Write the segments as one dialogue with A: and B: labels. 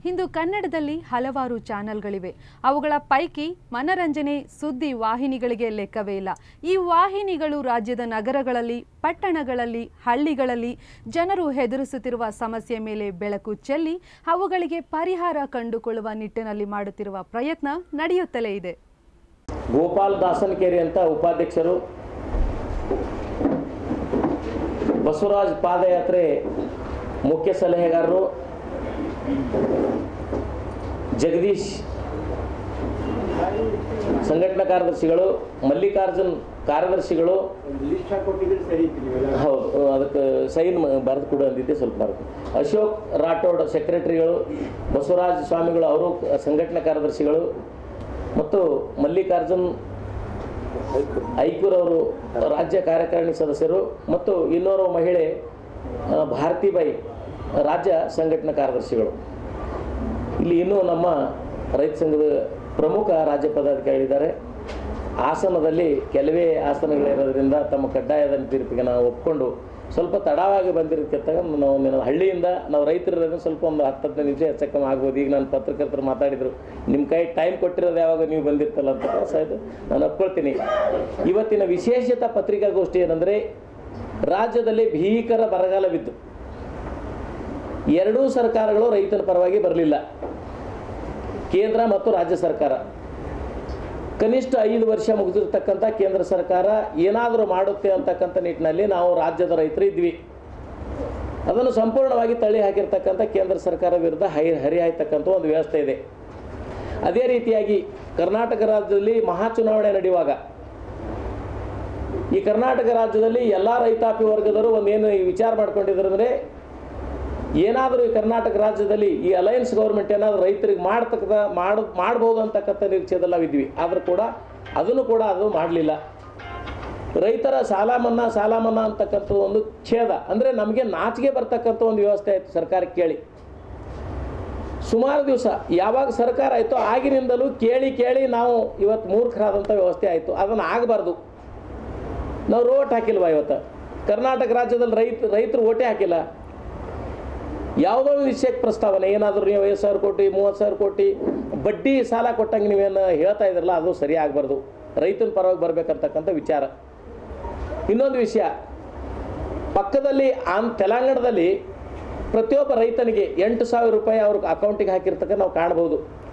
A: ಇಂದು ಕನ್ನಡದಲ್ಲಿ ಹಲವಾರು ಚಾನೆಲ್ಗಳಿವೆ ಅವುಗಳ ಪೈಕಿ ಮನರಂಜನೆ ಸುದ್ದಿ ವಾಹಿನಿಗಳಿಗೆ ಲೆಕ್ಕವೇ ಇಲ್ಲ ಈ ವಾಹಿನಿಗಳು ರಾಜ್ಯದ ನಗರಗಳಲ್ಲಿ ಪಟ್ಟಣಗಳಲ್ಲಿ ಹಳ್ಳಿಗಳಲ್ಲಿ ಜನರು ಎದುರಿಸುತ್ತಿರುವ ಸಮಸ್ಯೆ ಮೇಲೆ ಬೆಳಕು ಚೆಲ್ಲಿ ಅವುಗಳಿಗೆ ಪರಿಹಾರ ಕಂಡುಕೊಳ್ಳುವ ನಿಟ್ಟಿನಲ್ಲಿ ಮಾಡುತ್ತಿರುವ ಪ್ರಯತ್ನ ನಡೆಯುತ್ತಲೇ ಇದೆ
B: ಗೋಪಾಲ್ ದಾಸನಕೆರೆ ಅಂತ ಉಪಾಧ್ಯಕ್ಷರು ಬಸವರಾಜ್ ಪಾದಯಾತ್ರೆ ಮುಖ್ಯ ಸಲಹೆಗಾರರು ಜಗದೀಶ್ ಸಂಘಟನಾ ಕಾರ್ಯದರ್ಶಿಗಳು ಮಲ್ಲಿಕಾರ್ಜುನ್ ಕಾರ್ಯದರ್ಶಿಗಳು ಹೌದು ಅದಕ್ಕೆ ಸೈನ್ ಬರೆದು ಕೊಡು ಅಂದಿದ್ದೆ ಸ್ವಲ್ಪ ಬರೆದು ಅಶೋಕ್ ರಾಠೋಡ್ ಸೆಕ್ರೆಟರಿಗಳು ಬಸವರಾಜ ಸ್ವಾಮಿಗಳು ಅವರು ಸಂಘಟನಾ ಕಾರ್ಯದರ್ಶಿಗಳು ಮತ್ತು ಮಲ್ಲಿಕಾರ್ಜುನ್ ಐಕೂರ್ ಅವರು ರಾಜ್ಯ ಕಾರ್ಯಕಾರಿಣಿ ಸದಸ್ಯರು ಮತ್ತು ಇನ್ನೋರ್ವ ಮಹಿಳೆ ಆ, ಭಾರತಿಬಾಯಿ ರಾಜ್ಯ ಸಂಘಟನಾ ಕಾರ್ಯದರ್ಶಿಗಳು ಇಲ್ಲಿ ಇನ್ನೂ ನಮ್ಮ ರೈತ ಸಂಘದ ಪ್ರಮುಖ ರಾಜ್ಯ ಪದಾಧಿಕಾರಿಗಳಿದ್ದಾರೆ ಹಾಸನದಲ್ಲಿ ಕೆಲವೇ ಆಸನಗಳಿರೋದ್ರಿಂದ ತಮ್ಮ ಕಡ್ಡಾಯದ ತೀರ್ಪಿಗೆ ನಾವು ಒಪ್ಕೊಂಡು ಸ್ವಲ್ಪ ತಡವಾಗಿ ಬಂದಿರೋದಕ್ಕೆ ನಾವು ಒಂದು ಹಳ್ಳಿಯಿಂದ ನಾವು ರೈತರಿರೋದ್ರಿಂದ ಸ್ವಲ್ಪ ಒಂದು ಹತ್ತು ಹದಿನೈದು ನಿಮಿಷ ಹೆಚ್ಚಕ್ಕಮ್ಮ ಆಗ್ಬೋದು ಈಗ ನಾನು ಪತ್ರಕರ್ತರು ಮಾತಾಡಿದರು ನಿಮ್ಮ ಕೈ ಟೈಮ್ ಕೊಟ್ಟಿರೋದು ಯಾವಾಗ ನೀವು ಬಂದಿರ್ತಲ್ಲ ಅಂತ ಸಾಯ್ತು ನಾನು ಒಪ್ಕೊಳ್ತೀನಿ ಇವತ್ತಿನ ವಿಶೇಷತ ಪತ್ರಿಕಾಗೋಷ್ಠಿ ಏನಂದರೆ ರಾಜ್ಯದಲ್ಲಿ ಭೀಕರ ಬರಗಾಲ ಬಿದ್ದು ಎರಡೂ ಸರ್ಕಾರಗಳು ರೈತರ ಪರವಾಗಿ ಬರಲಿಲ್ಲ ಕೇಂದ್ರ ಮತ್ತು ರಾಜ್ಯ ಸರ್ಕಾರ ಕನಿಷ್ಠ ಐದು ವರ್ಷ ಮುಗಿದಿರ್ತಕ್ಕಂಥ ಕೇಂದ್ರ ಸರ್ಕಾರ ಏನಾದರೂ ಮಾಡುತ್ತೆ ಅಂತಕ್ಕಂಥ ನಿಟ್ಟಿನಲ್ಲಿ ನಾವು ರಾಜ್ಯದ ರೈತರು ಇದ್ವಿ ಅದನ್ನು ಸಂಪೂರ್ಣವಾಗಿ ತಳ್ಳಿ ಹಾಕಿರ್ತಕ್ಕಂಥ ಕೇಂದ್ರ ಸರ್ಕಾರ ವಿರುದ್ಧ ಹೈ ಹರಿಹಾಯ್ತಕ್ಕಂಥ ಒಂದು ವ್ಯವಸ್ಥೆ ಇದೆ ಅದೇ ರೀತಿಯಾಗಿ ಕರ್ನಾಟಕ ರಾಜ್ಯದಲ್ಲಿ ಮಹಾ ಚುನಾವಣೆ ನಡೆಯುವಾಗ ಈ ಕರ್ನಾಟಕ ರಾಜ್ಯದಲ್ಲಿ ಎಲ್ಲ ರೈತಾಪಿ ವರ್ಗದವರು ಒಂದೇನು ವಿಚಾರ ಮಾಡ್ಕೊಂಡಿದ್ರು ಅಂದರೆ ಏನಾದರೂ ಈ ಕರ್ನಾಟಕ ರಾಜ್ಯದಲ್ಲಿ ಈ ಅಲಯನ್ಸ್ ಗೌರ್ಮೆಂಟ್ ಏನಾದರೂ ರೈತರಿಗೆ ಮಾಡ್ತಕ್ಕಂಥ ಮಾಡ್ ಮಾಡ್ಬೋದು ಅಂತಕ್ಕಂಥ ನಿರೀಕ್ಷೆದಲ್ಲಿ ನಾವಿದ್ವಿ ಆದರೂ ಕೂಡ ಅದನ್ನು ಕೂಡ ಅದು ಮಾಡಲಿಲ್ಲ ರೈತರ ಸಾಲ ಮನ್ನಾ ಸಾಲ ಮನ್ನಾ ಅಂತಕ್ಕಂಥ ಒಂದು ಛೇದ ಅಂದರೆ ನಮಗೆ ನಾಚಿಕೆ ಬರ್ತಕ್ಕಂಥ ಒಂದು ವ್ಯವಸ್ಥೆ ಆಯಿತು ಸರ್ಕಾರಕ್ಕೆ ಕೇಳಿ ಸುಮಾರು ದಿವಸ ಯಾವಾಗ ಸರ್ಕಾರ ಆಯಿತು ಆಗಿನಿಂದಲೂ ಕೇಳಿ ಕೇಳಿ ನಾವು ಇವತ್ತು ಮೂರ್ಖರಾದಂಥ ವ್ಯವಸ್ಥೆ ಆಯಿತು ಅದನ್ನು ಆಗಬಾರ್ದು ನಾವು ರೋಟ್ ಹಾಕಿಲ್ವಾ ಇವತ್ತು ಕರ್ನಾಟಕ ರಾಜ್ಯದಲ್ಲಿ ರೈತ ರೈತರು ಓಟೇ ಹಾಕಿಲ್ಲ ಯಾವುದೋ ಒಂದು ವಿಷಯಕ್ಕೆ ಪ್ರಸ್ತಾವನೆ ಏನಾದರೂ ನೀವು ಐವತ್ತು ಸಾವಿರ ಕೋಟಿ ಮೂವತ್ತು ಸಾವಿರ ಕೋಟಿ ಬಡ್ಡಿ ಸಾಲ ಕೊಟ್ಟಂಗೆ ನೀವೇನು ಹೇಳ್ತಾ ಇದ್ರಲ್ಲ ಅದು ಸರಿ ಆಗಬಾರ್ದು ರೈತನ ಪರವಾಗಿ ಬರಬೇಕಂತಕ್ಕಂಥ ವಿಚಾರ ಇನ್ನೊಂದು ವಿಷಯ ಪಕ್ಕದಲ್ಲಿ ಆನ್ ತೆಲಂಗಾಣದಲ್ಲಿ ಪ್ರತಿಯೊಬ್ಬ ರೈತನಿಗೆ ಎಂಟು ಸಾವಿರ ರೂಪಾಯಿ ಅವ್ರ ಅಕೌಂಟಿಗೆ ಹಾಕಿರ್ತಕ್ಕ ನಾವು ಕಾಣ್ಬೋದು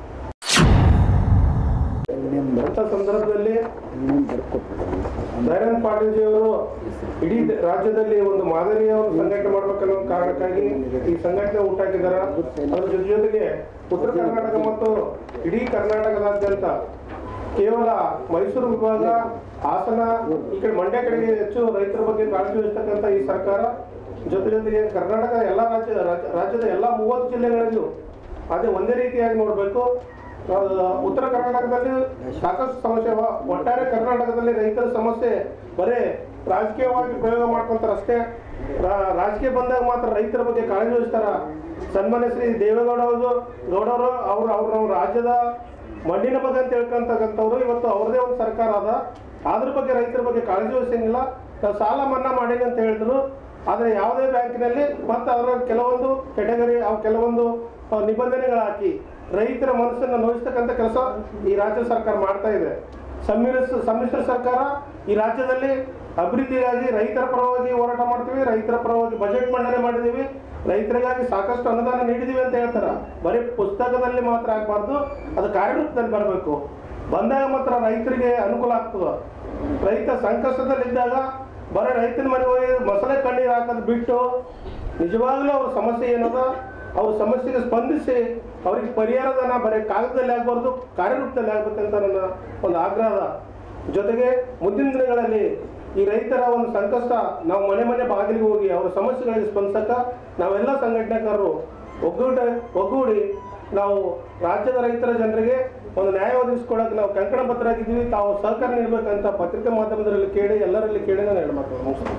C: ಅಂತ ಸಂದರ್ಭದಲ್ಲಿ ದಯಾನಂದ್ ಪಾಟೀಲ್ಜಿ ಅವರು ಇಡೀ ದ- ರಾಜ್ಯದಲ್ಲಿ ಒಂದು ಮಾದರಿಯ ಒಂದು ಸಂಘಟನೆ ಮಾಡ್ಬೇಕನ್ನೋ ಒಂದು ಕಾರಣಕ್ಕಾಗಿ ಈ ಸಂಘಟನೆ ಹುಟ್ಟಾಕಿದಾರ ಅದ್ರ ಜೊತೆ ಜೊತೆಗೆ ಉತ್ತರ ಕರ್ನಾಟಕ ಮತ್ತು ಇಡೀ ಕರ್ನಾಟಕದಾದ್ಯಂತ ಕೇವಲ ಮೈಸೂರು ವಿಭಾಗ ಹಾಸನ ಈ ಕಡೆ ಮಂಡ್ಯ ಕಡೆಗೆ ಹೆಚ್ಚು ರೈತರ ಬಗ್ಗೆ ಕಾಳಜಿ ವಹಿಸ್ತಕ್ಕಂಥ ಈ ಸರ್ಕಾರ ಜೊತೆ ಜೊತೆಗೆ ಕರ್ನಾಟಕ ಎಲ್ಲ ರಾಜ್ಯ ರಾಜ್ಯ- ರಾಜ್ಯದ ಎಲ್ಲ ಮೂವತ್ತು ಜಿಲ್ಲೆಗಳಲ್ಲೂ ಅದೇ ಒಂದೇ ರೀತಿಯಾಗಿ ನೋಡಬೇಕು ಉತ್ತರ ಕರ್ನಾಟಕದಲ್ಲಿ ಸಾಕಷ್ಟು ಸಮಸ್ಯೆ ಅವ ಒಟ್ಟಾರೆ ಕರ್ನಾಟಕದಲ್ಲಿ ರೈತರ ಸಮಸ್ಯೆ ಬರೇ ರಾಜಕೀಯವಾಗಿ ಪ್ರಯೋಗ ಮಾಡ್ಕೊಂತಾರ ಅಷ್ಟೇ ರಾ- ರಾಜಕೀಯ ಬಂದಾಗ ಮಾತ್ರ ರೈತರ ಬಗ್ಗೆ ಕಾಳಜಿ ವಹಿಸ್ತಾರ ಸನ್ಮಾನ್ಯ ಶ್ರೀ ದೇವೇಗೌಡ ಅವರು ಗೌಡವರು ಅವ್ರು ಅವ್ರ ನಮ್ಮ ರಾಜ್ಯದ ಮಣ್ಣಿನ ಬಗ್ಗೆ ಅಂತ ಹೇಳ್ಕೊಂತಕ್ಕಂಥವ್ರು ಇವತ್ತು ಅವ್ರದೇ ಒಂದು ಸರ್ಕಾರ ಅದ ಅದ್ರ ಬಗ್ಗೆ ರೈತರ ಬಗ್ಗೆ ಕಾಳಜಿ ವಹಿಸಂಗಿಲ್ಲ ನಾವು ಸಾಲ ಮನ್ನಾ ಮಾಡೀನಿ ಅಂತ ಹೇಳಿದ್ರು ಆದರೆ ಯಾವುದೇ ಬ್ಯಾಂಕಿನಲ್ಲಿ ಮತ್ತೆ ಅದರ ಕೆಲವೊಂದು ಕೆಟಗರಿ ಅವು ಕೆಲವೊಂದು ಆ, ನಿಬಂಧನೆಗಳು ಹಾಕಿ ರೈತರ ಮನಸ್ಸನ್ನು ನೋಯಿಸ್ತಕ್ಕಂಥ ಕೆಲಸ ಈ ರಾಜ್ಯ ಸರ್ಕಾರ ಮಾಡ್ತಾ ಇದೆ ಸಮ್ಮಿಶ್ರ ಸಮ್ಮಿಶ್ರ ಸರ್ಕಾರ ಈ ರಾಜ್ಯದಲ್ಲಿ ಅಭಿವೃದ್ಧಿಗಾಗಿ ರೈತರ ಪರವಾಗಿ ಹೋರಾಟ ಮಾಡ್ತೀವಿ ರೈತರ ಪರವಾಗಿ ಬಜೆಟ್ ಮಂಡನೆ ಮಾಡಿದ್ದೀವಿ ರೈತರಿಗಾಗಿ ಸಾಕಷ್ಟು ಅನುದಾನ ನೀಡಿದೀವಿ ಅಂತ ಹೇಳ್ತಾರ ಬರೀ ಪುಸ್ತಕದಲ್ಲಿ ಮಾತ್ರ ಆಗಬಾರ್ದು ಅದು ಕಾರ್ಯರೂಪದಲ್ಲಿ ಬರಬೇಕು ಬಂದಾಗ ಮಾತ್ರ ರೈತರಿಗೆ ಅನುಕೂಲ ಆಗ್ತದೆ ರೈತ ಸಂಕಷ್ಟದಲ್ಲಿದ್ದಾಗ ಬರೀ ರೈತನ ಮನೆಗೆ ಹೋಗಿ ಮೊಸಳೆ ಕಣ್ಣೀರು ಹಾಕೋದು ಬಿಟ್ಟು ನಿಜವಾಗ್ಲೂ ಅವ್ರ ಸಮಸ್ಯೆ ಏನದ ಅವ್ರ ಸಮಸ್ಯೆಗೆ ಸ್ಪಂದಿಸಿ ಅವ್ರಿಗೆ ಪರಿಹಾರದನ್ನ ಬರೀ ಕಾಗದದಲ್ಲಿ ಆಗಬಾರ್ದು ಕಾರ್ಯರೂಪದಲ್ಲಿ ಆಗ್ಬೇಕಂತ ನನ್ನ ಒಂದು ಆಗ್ರಹ ಅದ. ಜೊತೆಗೆ ಮುಂದಿನ ದಿನಗಳಲ್ಲಿ ಈ ರೈತರ ಒಂದು ಸಂಕಷ್ಟ ನಾವು ಮನೆ ಮನೆ ಬಾಗಿಲಿಗೆ ಹೋಗಿ ಅವರ ಸಮಸ್ಯೆಗಳಿಗೆ ಸ್ಪಂದಿಸಕ್ಕ ನಾವೆಲ್ಲ ಸಂಘಟನೆಕಾರರು ಒಗ್ಗೂಟ ಒಗ್ಗೂಡಿ ನಾವು ರಾಜ್ಯದ ರೈತರ ಜನರಿಗೆ ಒಂದು ನ್ಯಾಯ ಒದಗಿಸ್ಕೊಡಕ್ಕೆ ನಾವು ಕಂಕಣ ಬದ್ಧರಾಗಿದ್ದೀವಿ ತಾವು ಸಹಕಾರ ನೀಡಬೇಕಂತ ಪತ್ರಿಕಾ ಮಾಧ್ಯಮದಲ್ಲಿ ಕೇಳಿ ಎಲ್ಲರಲ್ಲಿ ಕೇಳಿ ನಾನು ಹೇಳಿ ಮಾತಾಡ್ತೀನಿ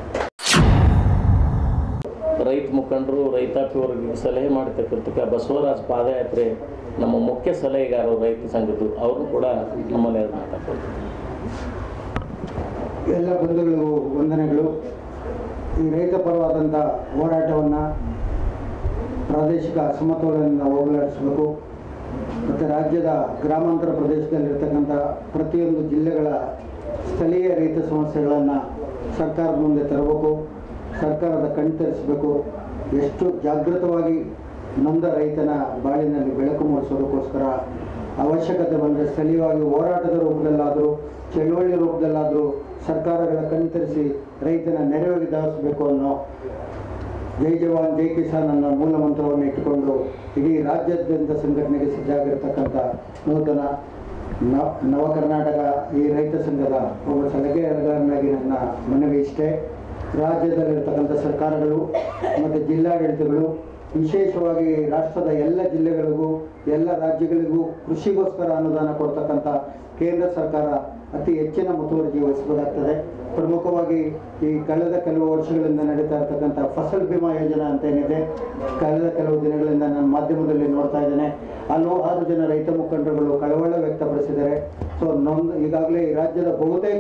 B: ರೈತ ಮುಖಂಡರು ರೈತಾಪಿ ವರ್ಗಕ್ಕೆ ಸಲಹೆ ಮಾಡತಕ್ಕಂಥ ಬಸವರಾಜ್ ಪಾದಯಾತ್ರೆ ನಮ್ಮ ಮುಖ್ಯ ಸಲಹೆಗಾರರು ರೈತ ಸಂಘದ್ದು ಅವ್ರನ್ನು ಕೂಡ ನಮ್ಮಲ್ಲಿ ಮಾತಾಡ್ತಾರೆ
D: ಎಲ್ಲ ಬಂಧುಗಳಿಗೂ ವಂದನೆಗಳು ಈ ರೈತ ಪರವಾದಂಥ ಹೋರಾಟವನ್ನು ಪ್ರಾದೇಶಿಕ ಅಸಮತೋಲನ ಹೋಗಲಾಡಿಸಬೇಕು ಮತ್ತು ರಾಜ್ಯದ ಗ್ರಾಮಾಂತರ ಪ್ರದೇಶದಲ್ಲಿರ್ತಕ್ಕಂಥ ಪ್ರತಿಯೊಂದು ಜಿಲ್ಲೆಗಳ ಸ್ಥಳೀಯ ರೈತ ಸಮಸ್ಯೆಗಳನ್ನು ಸರ್ಕಾರದ ಮುಂದೆ ತರಬೇಕು ಸರ್ಕಾರದ ಕಣ್ತರಿಸಬೇಕು ಎಷ್ಟು ಜಾಗೃತವಾಗಿ ನೊಂದ ರೈತನ ಬಾಳಿನಲ್ಲಿ ಬೆಳಕು ಮೂಡಿಸೋದಕ್ಕೋಸ್ಕರ ಅವಶ್ಯಕತೆ ಬಂದರೆ ಸ್ಥಳೀಯವಾಗಿ ಹೋರಾಟದ ರೂಪದಲ್ಲಾದರೂ ಚಳುವಳಿ ರೂಪದಲ್ಲಾದರೂ ಸರ್ಕಾರಗಳ ಕಣ್ತರಿಸಿ ರೈತನ ನೆರವಿಗೆ ಧಾವಿಸಬೇಕು ಅನ್ನೋ ಜೈ ಜವಾನ್ ಜೈ ಕಿಸಾನ್ ಅನ್ನೋ ಮೂಲ ಮಂತ್ರವನ್ನು ಇಟ್ಟುಕೊಂಡು ಇಡೀ ರಾಜ್ಯಾದ್ಯಂತ ಸಂಘಟನೆಗೆ ಸಜ್ಜಾಗಿರ್ತಕ್ಕಂಥ ನೂತನ ನವ ನವ ಕರ್ನಾಟಕ ಈ ರೈತ ಸಂಘದ ಒಬ್ಬ ಸಲಹೆಗಾರನಾಗಿ ನನ್ನ ಮನವಿ ಇಷ್ಟೇ ರಾಜ್ಯದಲ್ಲಿರ್ತಕ್ಕಂಥ ಸರ್ಕಾರಗಳು ಮತ್ತು ಜಿಲ್ಲಾಡಳಿತಗಳು ವಿಶೇಷವಾಗಿ ರಾಷ್ಟ್ರದ ಎಲ್ಲ ಜಿಲ್ಲೆಗಳಿಗೂ ಎಲ್ಲ ರಾಜ್ಯಗಳಿಗೂ ಕೃಷಿಗೋಸ್ಕರ ಅನುದಾನ ಕೊಡ್ತಕ್ಕಂಥ ಕೇಂದ್ರ ಸರ್ಕಾರ ಅತಿ ಹೆಚ್ಚಿನ ಮುತುವರ್ಜಿ ವಹಿಸಬೇಕಾಗ್ತದೆ ಪ್ರಮುಖವಾಗಿ ಈ ಕಳೆದ ಕೆಲವು ವರ್ಷಗಳಿಂದ ನಡೀತಾ ಇರ್ತಕ್ಕಂಥ ಫಸಲ್ ಬಿಮಾ ಯೋಜನೆ ಅಂತ ಏನಿದೆ ಕಳೆದ ಕೆಲವು ದಿನಗಳಿಂದ ನಾನು ಮಾಧ್ಯಮದಲ್ಲಿ ನೋಡ್ತಾ ಇದ್ದೇನೆ ಹಲವಾರು ಜನ ರೈತ ಮುಖಂಡರುಗಳು ಕಳವಳ ವ್ಯಕ್ತಪಡಿಸಿದ್ದಾರೆ ಸೊ ನೊಂದು ಈಗಾಗಲೇ ಈ ರಾಜ್ಯದ ಬಹುತೇಕ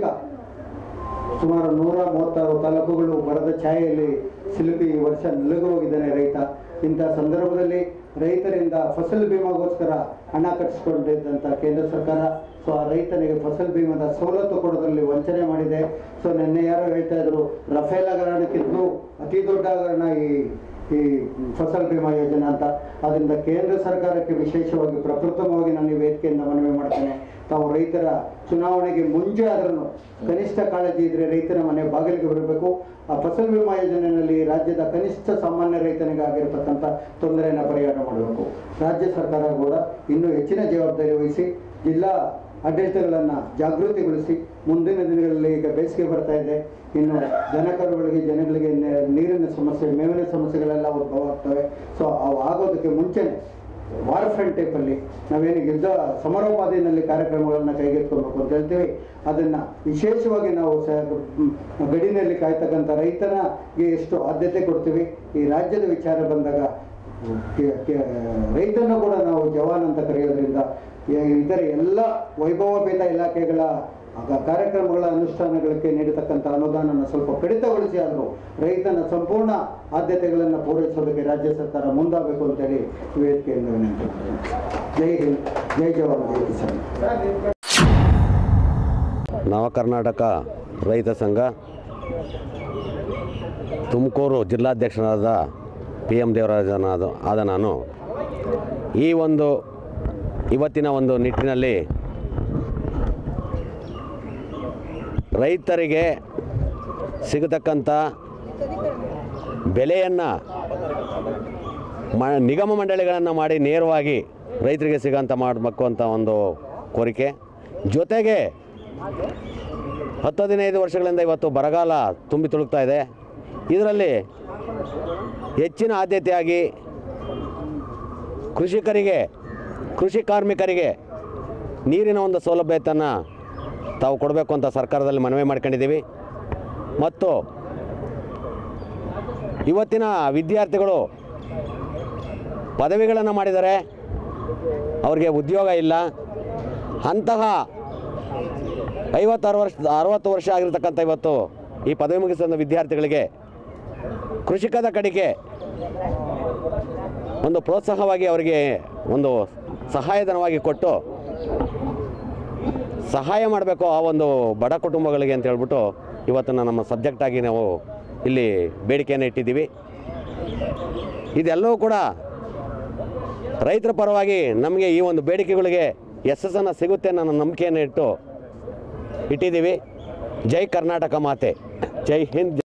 D: ಸುಮಾರು ನೂರ ಮೂವತ್ತಾರು ತಾಲೂಕುಗಳು ಬರದ ಛಾಯೆಯಲ್ಲಿ ಸಿಲುಕಿ ಈ ವರ್ಷ ನಲುಗು ಹೋಗಿದ್ದಾನೆ ರೈತ ಇಂಥ ಸಂದರ್ಭದಲ್ಲಿ ರೈತರಿಂದ ಫಸಲ್ ಬಿಮಾಗೋಸ್ಕರ ಹಣ ಕಟ್ಟಿಸ್ಕೊಂಡಿದ್ದಂಥ ಕೇಂದ್ರ ಸರ್ಕಾರ ಸೊ ಆ ರೈತನಿಗೆ ಫಸಲ್ ಬಿಮಾದ ಸವಲತ್ತು ಕೊಡೋದ್ರಲ್ಲಿ ವಂಚನೆ ಮಾಡಿದೆ ಸೊ ನಿನ್ನೆ ಯಾರೋ ಹೇಳ್ತಾ ಇದ್ರು ರಫೇಲ್ ಹಗರಣಕ್ಕಿಂತಲೂ ಅತಿ ದೊಡ್ಡ ಹಗರಣ ಈ ಈ ಫಸಲ್ ಬಿಮಾ ಯೋಜನೆ ಅಂತ ಅದರಿಂದ ಕೇಂದ್ರ ಸರ್ಕಾರಕ್ಕೆ ವಿಶೇಷವಾಗಿ ಪ್ರಪ್ರಥಮವಾಗಿ ನಾನು ಈ ವೇದಿಕೆಯಿಂದ ಮನವಿ ಮಾಡ್ತೇನೆ ತಾವು ರೈತರ ಚುನಾವಣೆಗೆ ಮುಂಚೆ ಆದ್ರೂ ಕನಿಷ್ಠ ಕಾಳಜಿ ಇದ್ರೆ ರೈತನ ಮನೆ ಬಾಗಿಲಿಗೆ ಬರಬೇಕು ಆ ಫಸಲ್ ಬಿಮಾ ಯೋಜನೆಯಲ್ಲಿ ರಾಜ್ಯದ ಕನಿಷ್ಠ ಸಾಮಾನ್ಯ ರೈತನಿಗೆ ಆಗಿರತಕ್ಕಂಥ ತೊಂದರೆಯನ್ನು ಪರಿಹಾರ ಮಾಡಬೇಕು ರಾಜ್ಯ ಸರ್ಕಾರ ಕೂಡ ಇನ್ನೂ ಹೆಚ್ಚಿನ ಜವಾಬ್ದಾರಿ ವಹಿಸಿ ಜಿಲ್ಲಾ ಆಡಳಿತಗಳನ್ನು ಜಾಗೃತಿಗೊಳಿಸಿ ಮುಂದಿನ ದಿನಗಳಲ್ಲಿ ಈಗ ಬೇಸಿಗೆ ಬರ್ತಾ ಇದೆ ಇನ್ನು ದನಕರುಗಳಿಗೆ ಜನಗಳಿಗೆ ನೆ- ನೀರಿನ ಸಮಸ್ಯೆ ಮೇವಿನ ಸಮಸ್ಯೆಗಳೆಲ್ಲ ಉದ್ಭವ ಆಗ್ತವೆ ಸೊ ಅವು ಆಗೋದಕ್ಕೆ ಮುಂಚೆನೆ ವಾರ್ ಫ್ರಂಟ್ ಟೈಪಲ್ಲಿ ನಾವೇನು ಯುದ್ಧ ಸಮರೋಪಾದಿನಲ್ಲಿ ಕಾರ್ಯಕ್ರಮಗಳನ್ನು ಕೈಗೆತ್ತಿಕೊಳ್ಬೇಕು ಅಂತ ಹೇಳ್ತೀವಿ ಅದನ್ನು ವಿಶೇಷವಾಗಿ ನಾವು ಸ ಮ್, ಗಡಿನಲ್ಲಿ ಕಾಯ್ತಕ್ಕಂಥ ರೈತನಿಗೆ ಎಷ್ಟು ಆದ್ಯತೆ ಕೊಡ್ತೀವಿ ಈ ರಾಜ್ಯದ ವಿಚಾರ ಬಂದಾಗ ಕೆ- ಕೆ- ರೈತನ್ನು ಕೂಡ ನಾವು ಜವಾನ್ ಅಂತ ಕರೆಯೋದ್ರಿಂದ ಯ- ಇತರ ಎಲ್ಲ ವೈಭವೋಪೇತ ಇಲಾಖೆಗಳ ಆಗ ಕಾರ್ಯಕ್ರಮಗಳ ಅನುಷ್ಠಾನಗಳಿಗೆ ನೀಡತಕ್ಕಂಥ ಅನುದಾನನ ಸ್ವಲ್ಪ ಕಡಿತಗೊಳಿಸಿ ಆದರೂ ರೈತನ ಸಂಪೂರ್ಣ ಆದ್ಯತೆಗಳನ್ನು ಪೂರೈಸೋದಕ್ಕೆ ರಾಜ್ಯ ಸರ್ಕಾರ ಮುಂದಾಗಬೇಕು ಅಂತೇಳಿ ವೇದಿಕೆಯಿಂದ ವಿನಂತಿ ಮಾಡ್ತೀನಿ. ಜೈ ಹಿಂದ್ ಜೈ ಜವಾನ್ ಜೈ ಕಿಸಾನ್
E: ನವ ಕರ್ನಾಟಕ ರೈತ ಸಂಘ ತುಮಕೂರು ಜಿಲ್ಲಾಧ್ಯಕ್ಷರಾದ ಪಿ ಎಂ ದೇವರಾಜನಾದ ಆದ ನಾನು ಈ ಒಂದು ಇವತ್ತಿನ ಒಂದು ನಿಟ್ಟಿನಲ್ಲಿ ರೈತರಿಗೆ ಸಿಗತಕ್ಕಂಥ ಬೆಲೆಯನ್ನು ಮ ನಿಗಮ ಮಂಡಳಿಗಳನ್ನು ಮಾಡಿ ನೇರವಾಗಿ ರೈತರಿಗೆ ಸಿಗೋಂಥ ಮಾಡಬೇಕು ಅಂತ ಒಂದು ಕೋರಿಕೆ ಜೊತೆಗೆ ಹತ್ತು ಹದಿನೈದು ವರ್ಷಗಳಿಂದ ಇವತ್ತು ಬರಗಾಲ ತುಂಬಿ ತುಳುಕ್ತಾ ಇದೆ ಇದರಲ್ಲಿ ಹೆಚ್ಚಿನ ಆದ್ಯತೆಯಾಗಿ ಕೃಷಿಕರಿಗೆ ಕೃಷಿ ಕಾರ್ಮಿಕರಿಗೆ ನೀರಿನ ಒಂದು ಸೌಲಭ್ಯತೆಯನ್ನು ತಾವು ಕೊಡಬೇಕು ಅಂತ ಸರ್ಕಾರದಲ್ಲಿ ಮನವಿ ಮಾಡ್ಕೊಂಡಿದ್ದೀವಿ ಮತ್ತು ಇವತ್ತಿನ ವಿದ್ಯಾರ್ಥಿಗಳು ಪದವಿಗಳನ್ನು ಮಾಡಿದ್ದಾರೆ ಅವ್ರಿಗೆ ಉದ್ಯೋಗ ಇಲ್ಲ ಅಂತಹ ಐವತ್ತಾರು ವರ್ಷ ಅರವತ್ತು ವರ್ಷ ಆಗಿರ್ತಕ್ಕಂಥ ಇವತ್ತು ಈ ಪದವಿ ಮುಗಿಸಿದ ವಿದ್ಯಾರ್ಥಿಗಳಿಗೆ ಕೃಷಿಕದ ಕಡೆಗೆ ಒಂದು ಪ್ರೋತ್ಸಾಹವಾಗಿ ಅವರಿಗೆ ಒಂದು ಸಹಾಯಧನವಾಗಿ ಕೊಟ್ಟು ಸಹಾಯ ಮಾಡಬೇಕು ಆ ಒಂದು ಬಡ ಕುಟುಂಬಗಳಿಗೆ ಅಂತ ಹೇಳ್ಬಿಟ್ಟು ಇವತ್ತನ್ನು ನಮ್ಮ ಸಬ್ಜೆಕ್ಟಾಗಿ ನಾವು ಇಲ್ಲಿ ಬೇಡಿಕೆಯನ್ನು ಇಟ್ಟಿದ್ದೀವಿ ಇದೆಲ್ಲವೂ ಕೂಡ ರೈತರ ಪರವಾಗಿ ನಮಗೆ ಈ ಒಂದು ಬೇಡಿಕೆಗಳಿಗೆ ಯಶಸ್ಸನ್ನು ಸಿಗುತ್ತೆ ಅನ್ನೋ ನಂಬಿಕೆಯನ್ನು ಇಟ್ಟು ಇಟ್ಟಿದ್ದೀವಿ ಜೈ ಕರ್ನಾಟಕ ಮಾತೆ ಜೈ ಹಿಂದ್